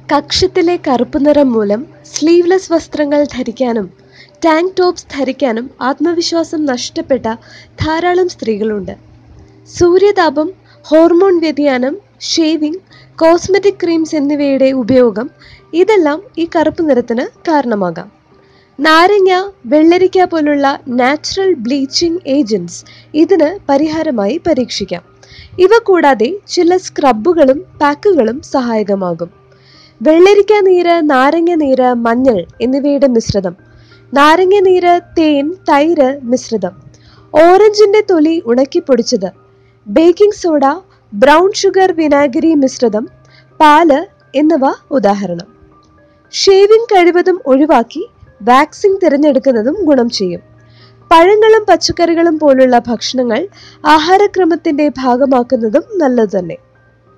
കക്ഷത്തിലെ കറുപ്പ് നിറം മൂലം സ്ലീവ്ലെസ് വസ്ത്രങ്ങൾ ധരിക്കാനും ടാങ്ക് ടോപ്സ് ധരിക്കാനും ആത്മവിശ്വാസം നഷ്ടപ്പെട്ട ധാരാളം സ്ത്രീകളുണ്ട് സൂര്യതാപം ഹോർമോൺ വ്യതിയാനം ഷേവിംഗ് കോസ്മെറ്റിക് ക്രീംസ് എന്നിവയുടെ ഉപയോഗം ഇതെല്ലാം ഈ കറുപ്പ് നിറത്തിന് കാരണമാകാം നാരങ്ങ വെള്ളരിക്ക പോലുള്ള നാച്ചുറൽ ബ്ലീച്ചിങ് ഏജൻറ്റ്സ് ഇതിന് പരിഹാരമായി പരീക്ഷിക്കാം ഇവ കൂടാതെ ചില സ്ക്രബുകളും പാക്കുകളും സഹായകമാകും വെള്ളരിക്ക നീര് നാരങ്ങ നീര് മഞ്ഞൾ എന്നിവയുടെ മിശ്രിതം നാരങ്ങ നീര് തേൻ തൈര് മിശ്രിതം ഓറഞ്ചിന്റെ തൊലി ഉണക്കിപ്പൊടിച്ചത് ബേക്കിംഗ് സോഡ ബ്രൗൺ ഷുഗർ വിനാഗിരി മിശ്രിതം പാല് എന്നിവ ഉദാഹരണം ഷേവിംഗ് കഴിവതും ഒഴിവാക്കി വാക്സിംഗ് തിരഞ്ഞെടുക്കുന്നതും ഗുണം ചെയ്യും പഴങ്ങളും പച്ചക്കറികളും പോലുള്ള ഭക്ഷണങ്ങൾ ആഹാരക്രമത്തിന്റെ ഭാഗമാക്കുന്നതും നല്ലത് തന്നെ